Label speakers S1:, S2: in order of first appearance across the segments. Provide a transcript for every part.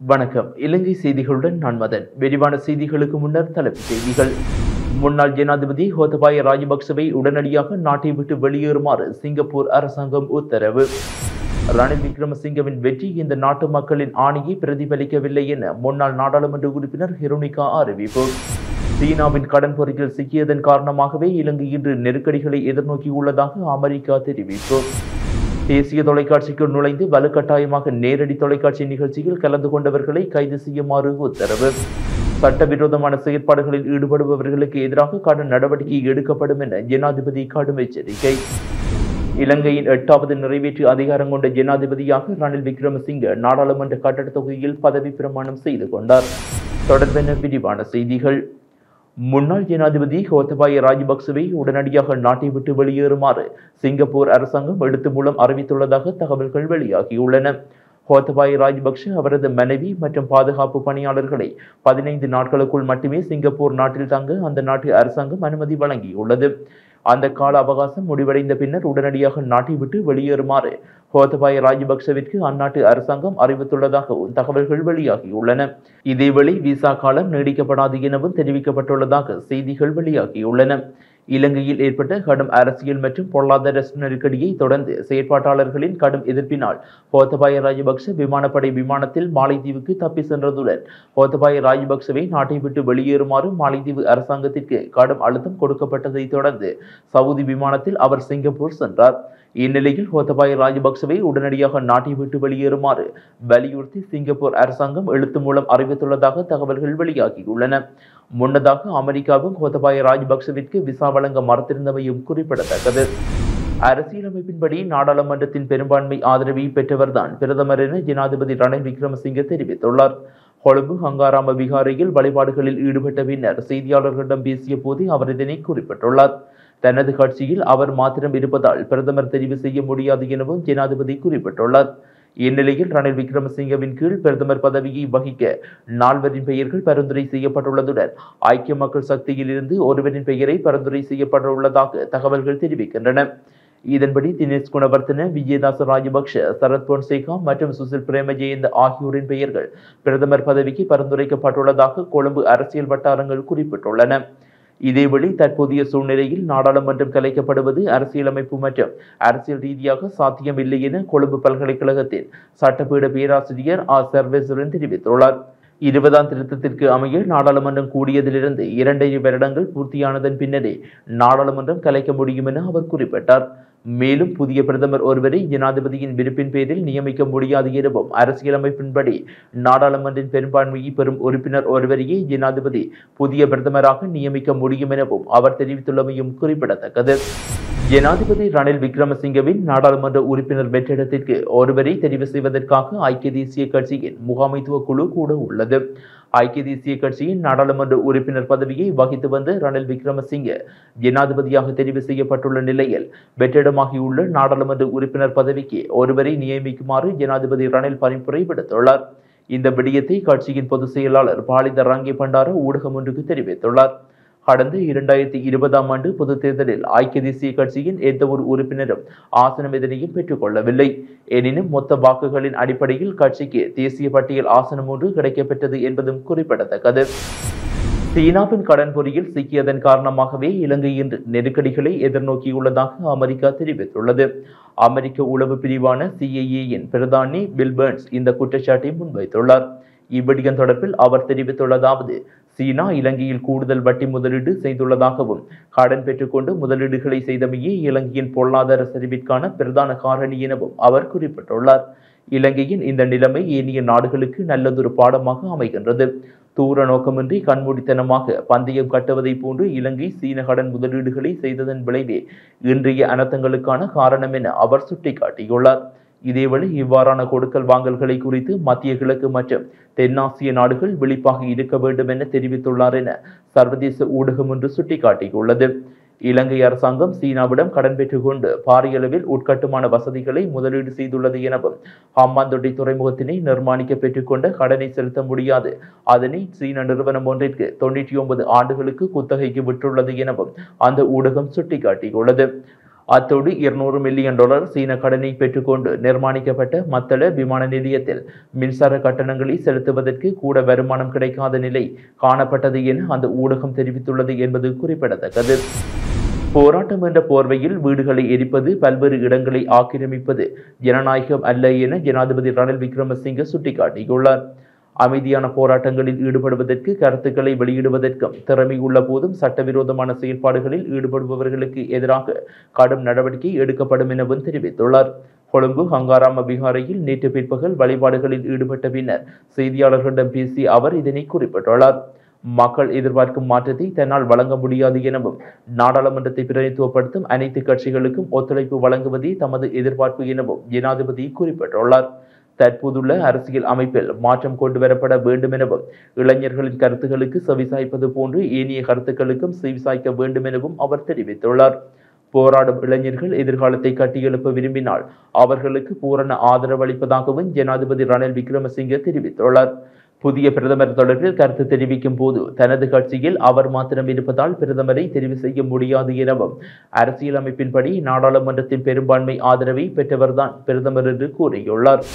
S1: வணக்கம் இலங்கை செய்திகளுடன் நான் மதன் விரிவான செய்திகளுக்கு முன்னர் தலைப்புச் செய்திகள் முன்னாள் ஜனாதிபதி கோத்தபாய ராஜபக்சவை உடனடியாக நாட்டை விட்டு வெளியேறுமாறு சிங்கப்பூர் அரசாங்கம் உத்தரவு ரணில் விக்ரமசிங்கவின் வெற்றி இந்த நாட்டு மக்களின் ஆணையை பிரதிபலிக்கவில்லை என முன்னாள் நாடாளுமன்ற உறுப்பினர் ஹிரோனிகா அறிவிப்பு சீனாவின் கடன் பொறியில் சிக்கியதன் காரணமாகவே இலங்கை இன்று நெருக்கடிகளை எதிர்நோக்கியுள்ளதாக அமெரிக்கா தெரிவிப்பு தேசிய தொலைக்காட்சிக்குள் நுழைந்து வலுக்கட்டாயமாக நேரடி தொலைக்காட்சி நிகழ்ச்சியில் கலந்து கொண்டவர்களை கைது செய்யுமாறு உத்தரவு சட்டவிரோதமான செயற்பாடுகளில் ஈடுபடுபவர்களுக்கு எதிராக கடும் நடவடிக்கை எடுக்கப்படும் என ஜனாதிபதி கடும் எச்சரிக்கை இலங்கையின் எட்டாவது நிறைவேற்று அதிகாரம் கொண்ட ஜனாதிபதியாக ரணில் விக்ரமசிங்க நாடாளுமன்ற கட்டடத் தொகுதியில் பதவி பிரமாணம் செய்து கொண்டார் தொடர்பென விரிவான செய்திகள் முன்னாள் ஜனாதிபதி கோத்தபாய ராஜபக்சவை உடனடியாக நாட்டை விட்டு வெளியேறுமாறு சிங்கப்பூர் அரசாங்கம் எழுத்து மூலம் அறிவித்துள்ளதாக தகவல்கள் வெளியாகியுள்ளன கோத்தபாய ராஜபக்ஷ அவரது மனைவி மற்றும் பாதுகாப்பு பணியாளர்களை பதினைந்து நாட்களுக்குள் மட்டுமே சிங்கப்பூர் நாட்டில் தங்க அந்த நாட்டு அரசாங்கம் அனுமதி வழங்கியுள்ளது அந்த கால அவகாசம் முடிவடைந்த பின்னர் உடனடியாக நாட்டை விட்டு வெளியேறுமாறு கோத்தபாய ராஜபக்சவிற்கு அந்நாட்டு அரசாங்கம் அறிவித்துள்ளதாகவும் தகவல்கள் வெளியாகியுள்ளன இதேவேளை விசா காலம் நீடிக்கப்படாது எனவும் தெரிவிக்கப்பட்டுள்ளதாக செய்திகள் வெளியாகியுள்ளன இலங்கையில் ஏற்பட்ட கடும் அரசியல் மற்றும் பொருளாதார நெருக்கடியை தொடர்ந்து செயற்பாட்டாளர்களின் கடும் எதிர்ப்பினால் கோத்தபாய ராஜபக்ச விமானப்படை விமானத்தில் மாலைதீவுக்கு தப்பி சென்றதுடன் கோத்தபாய ராஜபக்சவை நாட்டை விட்டு வெளியேறுமாறு மாலைதீவு அரசாங்கத்திற்கு கடும் அழுத்தம் கொடுக்கப்பட்டதை தொடர்ந்து சவுதி விமானத்தில் அவர் சிங்கப்பூர் சென்றார் இந்நிலையில் கோத்தபாய ராஜபக்சவை உடனடியாக நாட்டை விட்டு வெளியேறுமாறு வலியுறுத்தி சிங்கப்பூர் அரசாங்கம் எழுத்து மூலம் அறிவித்துள்ளதாக தகவல்கள் வெளியாகியுள்ளன முன்னதாக அமெரிக்காவும் கோத்தபாய ராஜபக்சவிற்கு விசா வழங்க மறுத்திருந்தமையும் குறிப்பிடத்தக்கது அரசியலமைப்பின்படி நாடாளுமன்றத்தின் பெரும்பான்மை ஆதரவை பெற்றவர்தான் பிரதமர் என ஜனாதிபதி ரணில் விக்ரமசிங்க தெரிவித்துள்ளார் கொழும்பு ஹங்காராம விகாரையில் வழிபாடுகளில் ஈடுபட்ட பின்னர் செய்தியாளர்களிடம் பேசிய போது அவர் இதனை குறிப்பிட்டுள்ளார் தனது கட்சியில் அவர் மாத்திரம் இருப்பதால் பிரதமர் தெரிவு செய்ய முடியாது எனவும் ஜனாதிபதி குறிப்பிட்டுள்ளார் இந்நிலையில் ரணில் விக்ரமசிங்கவின் கீழ் பிரதமர் பதவியை வகிக்க நால்வரின் பெயர்கள் பரிந்துரை செய்யப்பட்டுள்ளதுடன் ஐக்கிய மக்கள் சக்தியில் இருந்து ஒருவரின் பெயரை பரிந்துரை செய்யப்பட்டுள்ளதாக தகவல்கள் தெரிவிக்கின்றன இதன்படி தினேஷ் குணவர்த்தன விஜயதாச ராஜபக்ஷ சரத் பொன்சேகா மற்றும் சுசில் பிரேமஜெயந்த் ஆகியோரின் பெயர்கள் பிரதமர் பதவிக்கு பரிந்துரைக்கப்பட்டுள்ளதாக கொழும்பு அரசியல் வட்டாரங்கள் குறிப்பிட்டுள்ளன இதேவழி தற்போதைய சூழ்நிலையில் நாடாளுமன்றம் கலைக்கப்படுவது அரசியலமைப்பு மற்றும் அரசியல் ரீதியாக சாத்தியமில்லை என கொழும்பு பல்கலைக்கழகத்தின் சட்டப்பீட பேராசிரியர் ஆர் சர்வேஸ்வரன் தெரிவித்துள்ளார் இருபதாம் திருத்தத்திற்கு அமைய நாடாளுமன்றம் கூடியதிலிருந்து இரண்டரை வருடங்கள் பூர்த்தியானதன் பின்னரே நாடாளுமன்றம் கலைக்க முடியும் என அவர் குறிப்பிட்டார் மேலும் புதிய பிரதமர் ஒருவரை ஜனாதிபதியின் விருப்பின் பேரில் நியமிக்க முடியாது எனவும் அரசியலமைப்பின்படி நாடாளுமன்றின் பெரும்பான்மையை பெறும் உறுப்பினர் ஒருவரையே ஜனாதிபதி புதிய பிரதமராக நியமிக்க முடியும் எனவும் அவர் தெரிவித்துள்ளமையும் குறிப்பிடத்தக்கது ஜனாதிபதி ரணில் விக்ரமசிங்கவின் நாடாளுமன்ற உறுப்பினர் வெற்றிடத்திற்கு ஒருவரை தெரிவு செய்வதற்காக ஐக்கிய தேசிய கட்சியின் முகாமைத்துவ குழு கூட உள்ளது ஐக்கிய தேசிய கட்சியின் நாடாளுமன்ற உறுப்பினர் பதவியை வகித்து வந்த ரணில் விக்ரமசிங்க ஜனாதிபதியாக தெரிவு செய்யப்பட்டுள்ள நிலையில் வெற்றிடமாகியுள்ள நாடாளுமன்ற உறுப்பினர் பதவிக்கு ஒருவரை நியமிக்குமாறு ஜனாதிபதி ரணில் பரிந்துரை விடுத்துள்ளார் இந்த விடயத்தை கட்சியின் பொதுச் செயலாளர் பாலித ரங்கே பண்டார ஊடகம் ஒன்றுக்கு தெரிவித்துள்ளார் கடந்த இரண்டாயிரத்தி இருபதாம் ஆண்டு பொதுத் தேர்தலில் ஐக்கிய தேசிய கட்சியின் எந்த ஒரு உறுப்பினரும் ஆசனம் எதனையும் பெற்றுக் கொள்ளவில்லை எனினும் மொத்த வாக்குகளின் அடிப்படையில் கட்சிக்கு தேசிய பட்டியல் ஆசனம் ஒன்று கிடைக்கப்பெற்றது என்பதும் குறிப்பிடத்தக்கது சீனாவின் கடன் பொறியில் சிக்கியதன் காரணமாகவே இலங்கை இன்று நெருக்கடிகளை எதிர்நோக்கியுள்ளதாக அமெரிக்கா தெரிவித்துள்ளது அமெரிக்க உளவு பிரிவான சிஐஏயின் பிரதானி பில்பர்ன்ஸ் இந்த குற்றச்சாட்டை முன்வைத்துள்ளார் இவ்விடயம் தொடர்பில் அவர் தெரிவித்துள்ளதாவது சீனா இலங்கையில் கூடுதல் வட்டி முதலீடு செய்துள்ளதாகவும் கடன் பெற்றுக்கொண்டு முதலீடுகளை செய்தமையே இலங்கையின் பொருளாதார சரிவிற்கான பிரதான காரணி எனவும் அவர் குறிப்பிட்டுள்ளார் இலங்கையின் இந்த நிலைமை ஏனைய நாடுகளுக்கு நல்லதொரு பாடமாக அமைகின்றது தூர நோக்கமின்றி கண்மூடித்தனமாக பந்தயம் கட்டுவதை போன்று இலங்கை சீன கடன் முதலீடுகளை செய்ததன் விளைவே இன்றைய அனர்த்தங்களுக்கான காரணம் என அவர் சுட்டிக்காட்டியுள்ளார் இதேவேளை இவ்வாறான கொடுக்கல் வாங்கல்களை குறித்து மத்திய கிழக்கு மற்றும் தென்னாசிய நாடுகள் விழிப்பாக இருக்க வேண்டும் என தெரிவித்துள்ளார் என சர்வதேச ஊடகம் ஒன்று சுட்டிக்காட்டியுள்ளது இலங்கை அரசாங்கம் சீனாவிடம் கடன் பெற்றுக்கொண்டு பாரிய அளவில் உட்கட்டுமான வசதிகளை முதலீடு செய்துள்ளது எனவும் ஹம்பாந்தோட்டை துறைமுகத்தினை நிர்மாணிக்க பெற்றுக்கொண்ட கடனை செலுத்த முடியாது அதனை சீன நிறுவனம் ஒன்றிற்கு தொண்ணூற்றி ஒன்பது ஆண்டுகளுக்கு குத்தகைக்கு விட்டுள்ளது எனவும் அந்த ஊடகம் சுட்டிக்காட்டியுள்ளது அத்தோடு இருநூறு மில்லியன் டாலர் சீன கடனை பெற்றுக்கொண்டு நிர்மாணிக்கப்பட்ட மத்தள விமான நிலையத்தில் மின்சார கட்டணங்களை செலுத்துவதற்கு கூட வருமானம் கிடைக்காத நிலை காணப்பட்டது என அந்த ஊடகம் தெரிவித்துள்ளது என்பது குறிப்பிடத்தக்கது போராட்டம் என்ற போர்வையில் வீடுகளை எரிப்பது பல்வேறு இடங்களை ஆக்கிரமிப்பது ஜனநாயகம் அல்ல என ஜனாதிபதி ரணில் விக்ரமசிங்க சுட்டிக்காட்டியுள்ளார் அமைதியான போராட்டங்களில் ஈடுபடுவதற்கு கருத்துக்களை வெளியிடுவதற்கும் திறமை உள்ள போதும் சட்டவிரோதமான செயல்பாடுகளில் ஈடுபடுபவர்களுக்கு எதிராக கடும் நடவடிக்கை எடுக்கப்படும் எனவும் தெரிவித்துள்ளார் கொழும்பு ஹங்காராம பிகாரையில் நேற்று பிற்பகல் வழிபாடுகளில் ஈடுபட்ட பின்னர் செய்தியாளர்களிடம் பேசிய அவர் இதனை குறிப்பிட்டுள்ளார் மக்கள் எதிர்பார்க்கும் மாற்றத்தை தன்னால் வழங்க முடியாது எனவும் நாடாளுமன்றத்தை பிரதிநிதித்துவப்படுத்தும் அனைத்து கட்சிகளுக்கும் ஒத்துழைப்பு வழங்குவதே தமது எதிர்பார்ப்பு எனவும் ஜனாதிபதி குறிப்பிட்டுள்ளார் தற்போதுள்ள அரசியல் அமைப்பில் மாற்றம் கொண்டு வரப்பட வேண்டும் எனவும் இளைஞர்களின் கருத்துக்களுக்கு செவிசாய்ப்பது போன்று ஏனைய கருத்துக்களுக்கும் செவிசாய்க்க வேண்டும் எனவும் அவர் தெரிவித்துள்ளார் போராடும் இளைஞர்கள் எதிர்காலத்தை கட்டியெழுப்ப விரும்பினால் அவர்களுக்கு பூரண ஆதரவு அளிப்பதாகவும் ஜனாதிபதி ரணில் விக்ரமசிங்கே தெரிவித்துள்ளார் புதிய பிரதமர் தொடர்பில் கருத்து தெரிவிக்கும் போது தனது கட்சியில் அவர் மாத்திரம் இருப்பதால் பிரதமரை தெரிவு செய்ய முடியாது எனவும் அரசியலமைப்பின்படி நாடாளுமன்றத்தின் பெரும்பான்மை ஆதரவை பெற்றவர்தான் பிரதமர் என்று கூறியுள்ளார்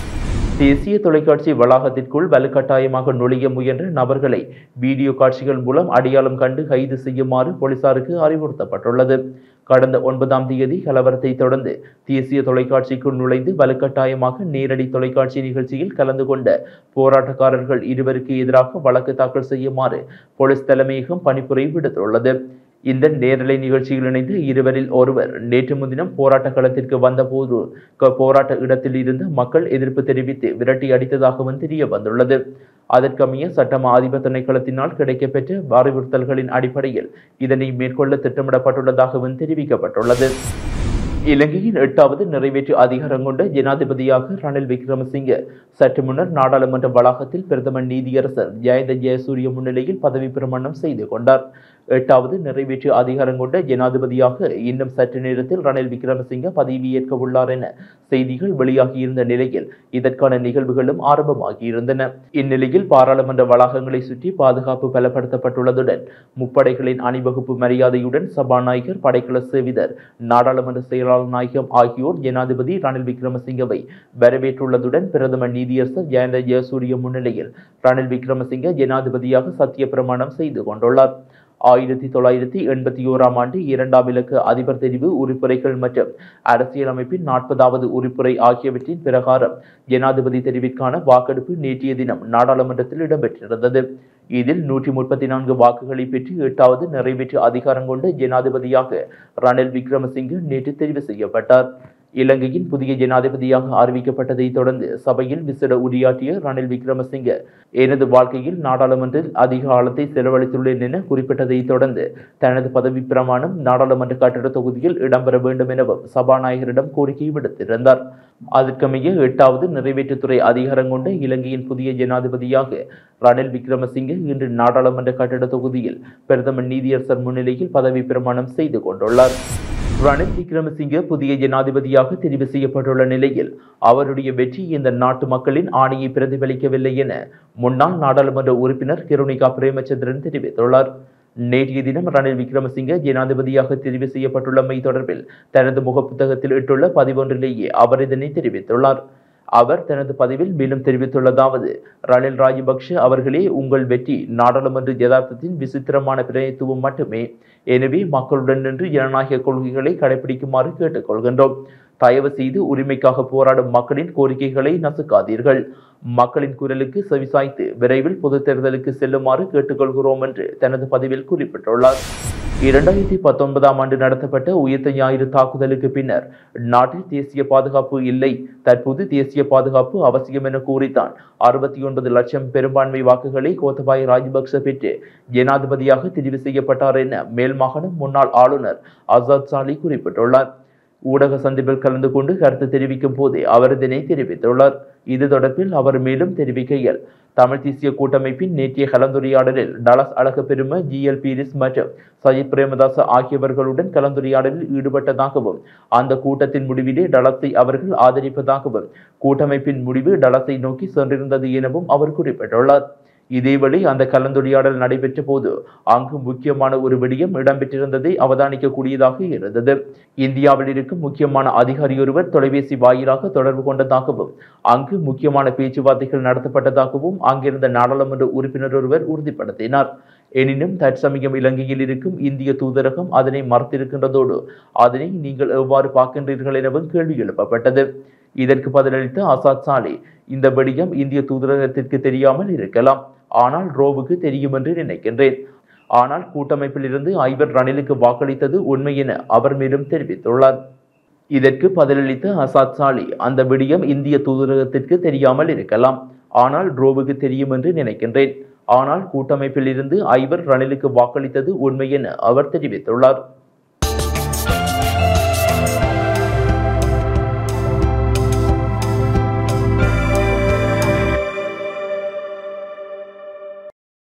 S1: தேசிய தொலைக்காட்சி வளாகத்திற்குள் வலுக்கட்டாயமாக நுழைய முயன்ற நபர்களை வீடியோ காட்சிகள் மூலம் அடையாளம் கண்டு கைது செய்யுமாறு போலீசாருக்கு அறிவுறுத்தப்பட்டுள்ளது கடந்த ஒன்பதாம் தேதி கலவரத்தை தொடர்ந்து தேசிய தொலைக்காட்சிக்குள் நுழைந்து வலுக்கட்டாயமாக நேரடி தொலைக்காட்சி நிகழ்ச்சியில் கலந்து கொண்ட போராட்டக்காரர்கள் இருவருக்கு எதிராக வழக்கு தாக்கல் செய்யுமாறு போலீஸ் தலைமையகம் பணிப்புரை விடுத்துள்ளது இந்த நேரலை நிகழ்ச்சியில் இணைந்து இருவரில் ஒருவர் நேற்று முன்தினம் போராட்ட களத்திற்கு வந்தபோது க- போராட்ட இடத்தில் இருந்து மக்கள் எதிர்ப்பு தெரிவித்து விரட்டி அடித்ததாகவும் தெரிய வந்துள்ளது அதற்கமைய சட்டமா அதிபர் திணைக்களத்தினால் கிடைக்கப்பெற்ற அறிவுறுத்தல்களின் அடிப்படையில் இதனை மேற்கொள்ள திட்டமிடப்பட்டுள்ளதாகவும் தெரிவிக்கப்பட்டுள்ளது இலங்கையின் எட்டாவது நிறைவேற்று அதிகாரம் கொண்ட ஜனாதிபதியாக ரணில் விக்ரமசிங்கே சற்று முன்னர் நாடாளுமன்ற வளாகத்தில் பிரதமர் நீதியரசர் ஜெயந்த ஜெயசூரிய முன்னிலையில் பதவி பிரமாணம் செய்து கொண்டார் எட்டாவது நிறைவேற்று அதிகாரம் கொண்ட ஜனாதிபதியாக இன்னும் சற்று நேரத்தில் ரணில் விக்ரமசிங்கே பதவியேற்க உள்ளார் என செய்திகள் வெளியாகியிருந்த நிலையில் இதற்கான நிகழ்வுகளும் ஆரம்பமாகியிருந்தன இந்நிலையில் பாராளுமன்ற வளாகங்களை சுற்றி பாதுகாப்பு பலப்படுத்தப்பட்டுள்ளதுடன் முப்படைகளின் அணிவகுப்பு மரியாதையுடன் சபாநாயகர் படைக்கல சேவிதர் நாடாளுமன்ற செயலாளர் நாயகம் ஆகியோர் ஜனாதிபதி ரணில் விக்ரமசிங்கவை வரவேற்றுள்ளதுடன் பிரதமர் நீதியரசர் ஜெயந்த ஜெயசூரிய முன்னிலையில் ரணில் விக்ரமசிங்கே ஜனாதிபதியாக சத்திய பிரமாணம் செய்து கொண்டுள்ளார் ஆயிரத்தி தொள்ளாயிரத்தி எண்பத்தி ஓராம் ஆண்டு இரண்டாம் இலக்க அதிபர் தெரிவு உறுப்புரைகள் மற்றும் அரசியலமைப்பின் நாற்பதாவது உறுப்புரை ஆகியவற்றின் பிரகாரம் ஜனாதிபதி தெரிவிற்கான வாக்கெடுப்பு நேற்றைய தினம் நாடாளுமன்றத்தில் இடம்பெற்றிருந்தது இதில் நூற்றி முப்பத்தி நான்கு வாக்குகளை பெற்று எட்டாவது நிறைவேற்று அதிகாரம் கொண்ட ஜனாதிபதியாக ரணில் விக்ரமசிங்கே நேற்று தெரிவு செய்யப்பட்டார் இலங்கையின் புதிய ஜனாதிபதியாக அறிவிக்கப்பட்டதை தொடர்ந்து சபையில் விசேட உரையாற்றிய ரணில் விக்ரமசிங்கே எனது வாழ்க்கையில் நாடாளுமன்றில் அதிக காலத்தை செலவழித்துள்ளேன் என குறிப்பிட்டதை தொடர்ந்து தனது பதவி பிரமாணம் நாடாளுமன்ற கட்டிட தொகுதியில் இடம்பெற வேண்டும் எனவும் சபாநாயகரிடம் கோரிக்கை விடுத்திருந்தார் அதற்கமைய எட்டாவது நிறைவேற்றுத்துறை அதிகாரம் கொண்ட இலங்கையின் புதிய ஜனாதிபதியாக ரணில் விக்ரமசிங்கே இன்று நாடாளுமன்ற கட்டிட தொகுதியில் பிரதமர் நீதியரசர் முன்னிலையில் பதவி பிரமாணம் செய்து கொண்டுள்ளார் ரணில் விக்ரமசிங்கே புதிய ஜனாதிபதியாக தெரிவு செய்யப்பட்டுள்ள நிலையில் அவருடைய வெற்றி இந்த நாட்டு மக்களின் ஆணையை பிரதிபலிக்கவில்லை என முன்னாள் நாடாளுமன்ற உறுப்பினர் கிருணிகா பிரேமச்சந்திரன் தெரிவித்துள்ளார் நேற்றைய தினம் ரணில் விக்ரமசிங்கே ஜனாதிபதியாக தெரிவு செய்யப்பட்டுள்ளமை தொடர்பில் தனது முகப்புத்தகத்தில் இட்டுள்ள பதிவொன்றிலேயே அவர் இதனை தெரிவித்துள்ளார் அவர் தனது பதிவில் மேலும் தெரிவித்துள்ளதாவது ரணில் ராஜபக்ஷ அவர்களே உங்கள் வெற்றி நாடாளுமன்ற யதார்த்தத்தின் விசித்திரமான பிரதித்துவம் மட்டுமே எனவே மக்களுடன் நின்று ஜனநாயக கொள்கைகளை கடைபிடிக்குமாறு கேட்டுக்கொள்கின்றோம் தயவு செய்து உரிமைக்காக போராடும் மக்களின் கோரிக்கைகளை நசுக்காதீர்கள் மக்களின் குரலுக்கு செவிசாய்த்து விரைவில் பொதுத் தேர்தலுக்கு செல்லுமாறு கேட்டுக்கொள்கிறோம் என்று தனது பதிவில் குறிப்பிட்டுள்ளார் இரண்டாயிரத்தி பத்தொன்பதாம் ஆண்டு நடத்தப்பட்ட உயிர்த்த ஞாயிறு தாக்குதலுக்கு பின்னர் நாட்டில் தேசிய பாதுகாப்பு இல்லை தற்போது தேசிய பாதுகாப்பு அவசியம் என கூறித்தான் அறுபத்தி ஒன்பது லட்சம் பெரும்பான்மை வாக்குகளை கோத்தபாய ராஜபக்ச பெற்று ஜனாதிபதியாக தெரிவு செய்யப்பட்டார் என மேல் மாகாண முன்னாள் ஆளுநர் ஆசாத் சாலி குறிப்பிட்டுள்ளார் ஊடக சந்திப்பில் கலந்து கொண்டு கருத்து தெரிவிக்கும் போதே அவர் இதனை தெரிவித்துள்ளார் இது தொடர்பில் அவர் மேலும் தெரிவிக்கையில் தமிழ் தேசிய கூட்டமைப்பின் நேற்றைய கலந்துரையாடலில் டலஸ் அழகப்பெரும ஜி எல் பீரிஸ் மற்றும் சஜித் பிரேமதாச ஆகியவர்களுடன் கலந்துரையாடலில் ஈடுபட்டதாகவும் அந்த கூட்டத்தின் முடிவிலே டலஸை அவர்கள் ஆதரிப்பதாகவும் கூட்டமைப்பின் முடிவு டலஸை நோக்கி சென்றிருந்தது எனவும் அவர் குறிப்பிட்டுள்ளார் இதேவேளை அந்த கலந்துரையாடல் நடைபெற்ற போது அங்கு முக்கியமான ஒரு விடயம் இடம்பெற்றிருந்ததை அவதானிக்கக்கூடியதாக இருந்தது இந்தியாவில் இருக்கும் முக்கியமான அதிகாரி ஒருவர் தொலைபேசி வாயிலாக தொடர்பு கொண்டதாகவும் அங்கு முக்கியமான பேச்சுவார்த்தைகள் நடத்தப்பட்டதாகவும் அங்கிருந்த நாடாளுமன்ற உறுப்பினர் ஒருவர் உறுதிப்படுத்தினார் எனினும் தற்சமயம் இலங்கையில் இருக்கும் இந்திய தூதரகம் அதனை மறுத்திருக்கின்றதோடு அதனை நீங்கள் எவ்வாறு பார்க்கின்றீர்கள் எனவும் கேள்வி எழுப்பப்பட்டது இதற்கு பதிலளித்த ஆசாத் சாலே இந்த விடயம் இந்திய தூதரகத்திற்கு தெரியாமல் இருக்கலாம் ஆனால் ரோவுக்கு தெரியும் என்று நினைக்கின்றேன் ஆனால் கூட்டமைப்பில் இருந்து ஐவர் ரணிலுக்கு வாக்களித்தது உண்மை என அவர் மேலும் தெரிவித்துள்ளார் இதற்கு பதிலளித்த அசாத் சாலி அந்த விடயம் இந்திய தூதரகத்திற்கு தெரியாமல் இருக்கலாம் ஆனால் ரோவுக்கு தெரியும் என்று நினைக்கின்றேன் ஆனால் கூட்டமைப்பில் இருந்து ஐவர் ரணிலுக்கு வாக்களித்தது உண்மை என அவர் தெரிவித்துள்ளார்